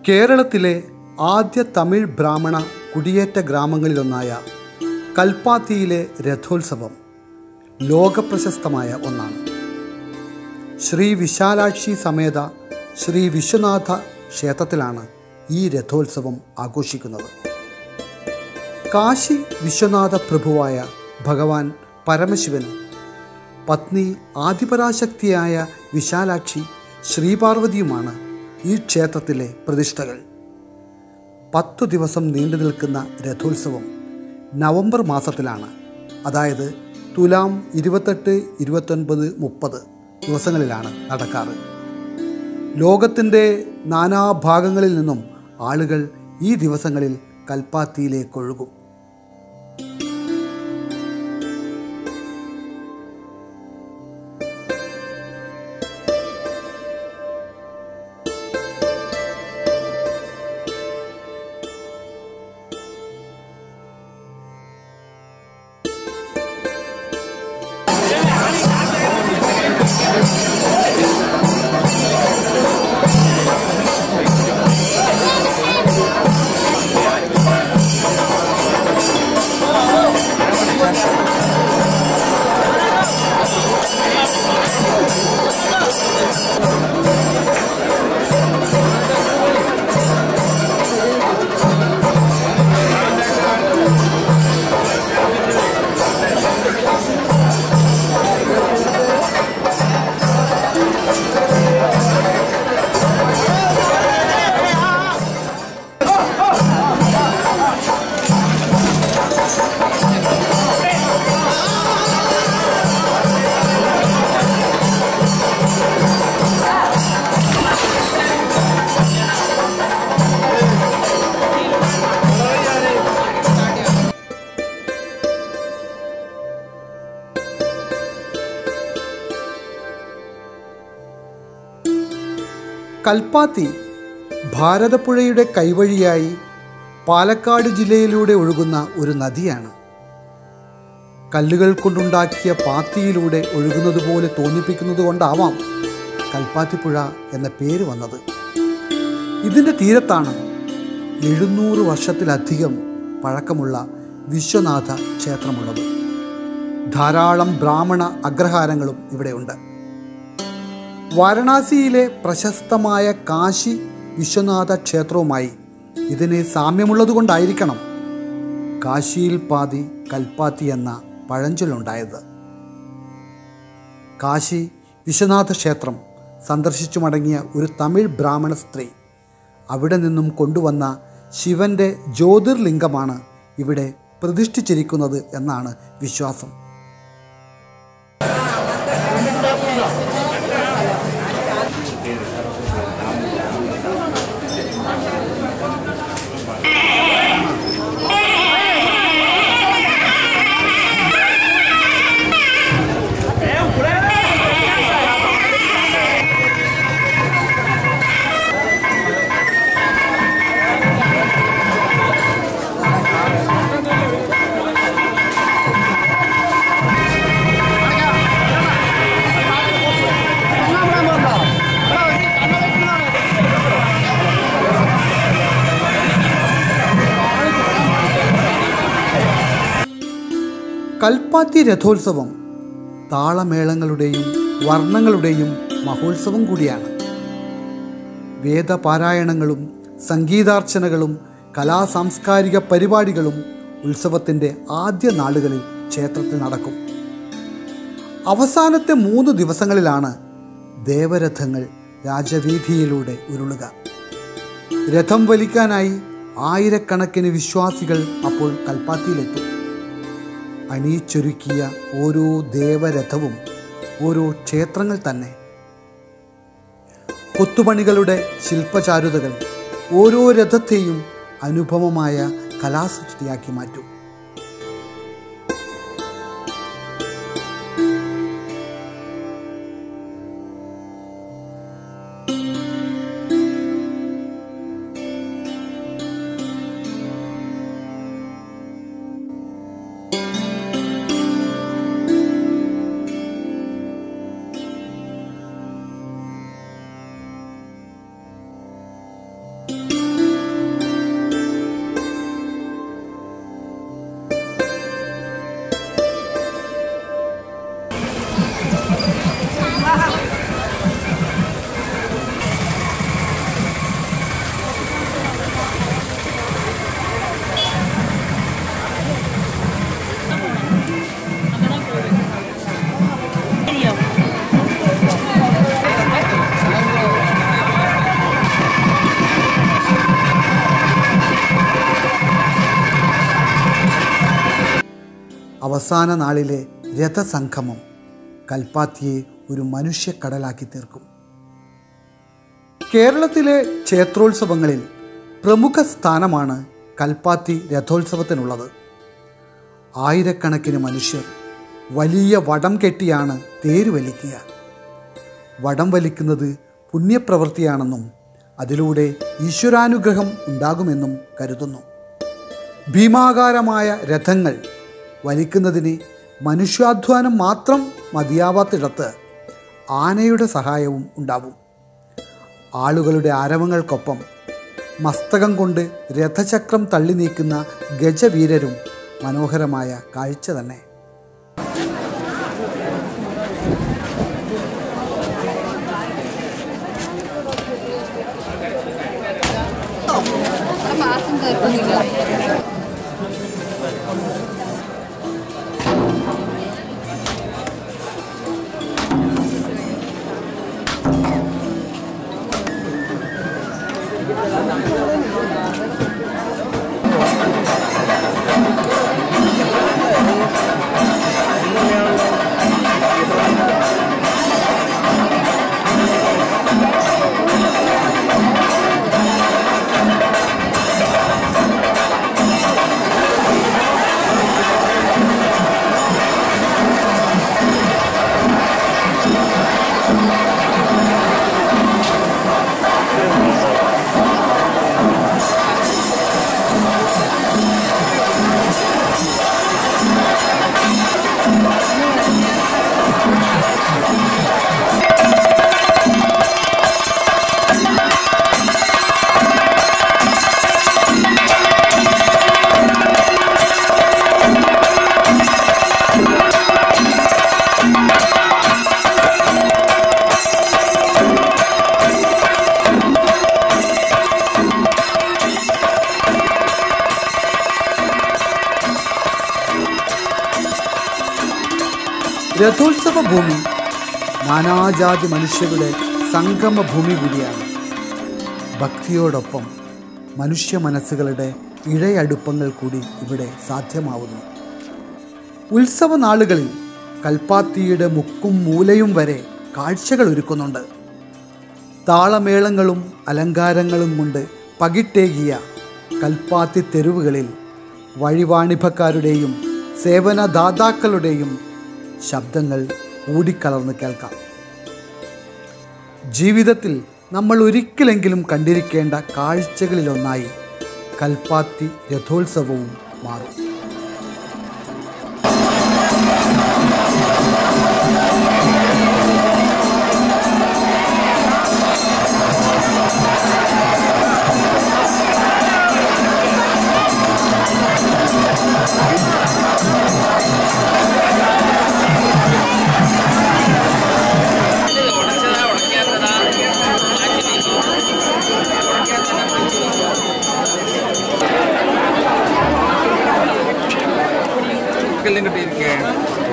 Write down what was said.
കേരളത്തിലെ ആദ്യ തമിഴ് ബ്രാഹ്മണ കുടിയേറ്റ ഗ്രാമങ്ങളിലൊന്നായ കൽപ്പാത്തിയിലെ രഥോത്സവം ലോകപ്രശസ്തമായ ഒന്നാണ് ശ്രീ വിശാലാക്ഷി സമേത ശ്രീ വിശ്വനാഥ ക്ഷേത്രത്തിലാണ് ഈ രഥോത്സവം ആഘോഷിക്കുന്നത് കാശി വിശ്വനാഥ പ്രഭുവായ ഭഗവാൻ പരമശിവനും പത്നി ആദിപരാശക്തിയായ വിശാലാക്ഷി ശ്രീപാർവതിയുമാണ് ഈ ക്ഷേത്രത്തിലെ പ്രതിഷ്ഠകൾ പത്തു ദിവസം നീണ്ടു നിൽക്കുന്ന രഥോത്സവം നവംബർ മാസത്തിലാണ് അതായത് തുലാം ഇരുപത്തെട്ട് ഇരുപത്തൊൻപത് മുപ്പത് ദിവസങ്ങളിലാണ് നടക്കാറ് ലോകത്തിൻ്റെ നാനാഭാഗങ്ങളിൽ നിന്നും ആളുകൾ ഈ ദിവസങ്ങളിൽ കൽപ്പാത്തിയിലേക്കൊഴുകും കൽപ്പാത്തി ഭാരതപ്പുഴയുടെ കൈവഴിയായി പാലക്കാട് ജില്ലയിലൂടെ ഒഴുകുന്ന ഒരു നദിയാണ് കല്ലുകൾ കൊണ്ടുണ്ടാക്കിയ പാത്തിയിലൂടെ ഒഴുകുന്നത് പോലെ തോന്നിപ്പിക്കുന്നത് കൊണ്ടാവാം കൽപ്പാത്തിപ്പുഴ എന്ന പേര് വന്നത് ഇതിൻ്റെ തീരത്താണ് എഴുന്നൂറ് വർഷത്തിലധികം പഴക്കമുള്ള വിശ്വനാഥ ക്ഷേത്രമുള്ളത് ധാരാളം ബ്രാഹ്മണ അഗ്രഹാരങ്ങളും ഇവിടെയുണ്ട് വാരണാസിയിലെ പ്രശസ്തമായ കാശി വിശ്വനാഥ ക്ഷേത്രവുമായി ഇതിന് സാമ്യമുള്ളതുകൊണ്ടായിരിക്കണം കാശിയിൽ പാതി കൽപ്പാത്തി എന്ന പഴഞ്ചൊല്ലുണ്ടായത് കാശി വിശ്വനാഥ ക്ഷേത്രം സന്ദർശിച്ചു മടങ്ങിയ ഒരു തമിഴ് ബ്രാഹ്മണ സ്ത്രീ അവിടെ നിന്നും കൊണ്ടുവന്ന ശിവന്റെ ജ്യോതിർലിംഗമാണ് ഇവിടെ പ്രതിഷ്ഠിച്ചിരിക്കുന്നത് എന്നാണ് വിശ്വാസം കൽപ്പാത്തി രഥോത്സവം താളമേളങ്ങളുടെയും വർണ്ണങ്ങളുടെയും മഹോത്സവം കൂടിയാണ് വേദപാരായണങ്ങളും സംഗീതാർച്ചനകളും കലാസാംസ്കാരിക പരിപാടികളും ഉത്സവത്തിൻ്റെ ആദ്യ നാളുകളിൽ ക്ഷേത്രത്തിൽ നടക്കും അവസാനത്തെ മൂന്ന് ദിവസങ്ങളിലാണ് ദേവരഥങ്ങൾ രാജവീതിയിലൂടെ ഉരുളുക രഥം വലിക്കാനായി ആയിരക്കണക്കിന് വിശ്വാസികൾ അപ്പോൾ കൽപ്പാത്തിയിലെത്തും അണിയിച്ചൊരുക്കിയ ഓരോ ദേവരഥവും ഓരോ ക്ഷേത്രങ്ങൾ തന്നെ കൊത്തുപണികളുടെ ശില്പചാരുതകൾ ഓരോ രഥത്തെയും അനുപമമായ കലാസൃഷ്ടിയാക്കി മാറ്റും അവസാന നാളിലെ രഥസംഗമം കൽപ്പാത്തിയെ ഒരു മനുഷ്യക്കടലാക്കി തീർക്കും കേരളത്തിലെ ക്ഷേത്രോത്സവങ്ങളിൽ പ്രമുഖ സ്ഥാനമാണ് കൽപ്പാത്തി രഥോത്സവത്തിനുള്ളത് ആയിരക്കണക്കിന് മനുഷ്യർ വലിയ വടം കെട്ടിയാണ് തേര് വലിക്കുക വടം വലിക്കുന്നത് പുണ്യപ്രവൃത്തിയാണെന്നും അതിലൂടെ ഈശ്വരാനുഗ്രഹം ഉണ്ടാകുമെന്നും കരുതുന്നു ഭീമാകാരമായ രഥങ്ങൾ വലിക്കുന്നതിന് മനുഷ്യാധ്വാനം മാത്രം മതിയാവാത്തിടത്ത് ആനയുടെ സഹായവും ഉണ്ടാവും ആളുകളുടെ ആരവങ്ങൾക്കൊപ്പം മസ്തകം കൊണ്ട് രഥചക്രം തള്ളി നീക്കുന്ന ഗജവീരരും മനോഹരമായ കാഴ്ച തന്നെ പാസം തീർക്കുന്നില്ല രഥോത്സവ ഭൂമി നാനാജാതി മനുഷ്യരുടെ സംഗമ ഭൂമി കൂടിയാണ് ഭക്തിയോടൊപ്പം മനുഷ്യ മനസ്സുകളുടെ ഇഴയടുപ്പങ്ങൾ കൂടി ഇവിടെ സാധ്യമാവുന്നു ഉത്സവ നാളുകളിൽ കൽപ്പാത്തിയുടെ മുക്കും മൂലയും വരെ കാഴ്ചകൾ ഒരുക്കുന്നുണ്ട് താളമേളങ്ങളും അലങ്കാരങ്ങളും കൊണ്ട് പകിട്ടേകിയ കൽപ്പാത്തി തെരുവുകളിൽ വഴിവാണിഭക്കാരുടെയും സേവനദാതാക്കളുടെയും ശബ്ദങ്ങൾ കൂടിക്കലർന്ന് കേൾക്കാം ജീവിതത്തിൽ നമ്മൾ ഒരിക്കലെങ്കിലും കണ്ടിരിക്കേണ്ട കാഴ്ചകളിലൊന്നായി കൽപ്പാത്തി രഥോത്സവവും മാറും എല്ലാം കിട്ടിയിരിക്കുകയാണ്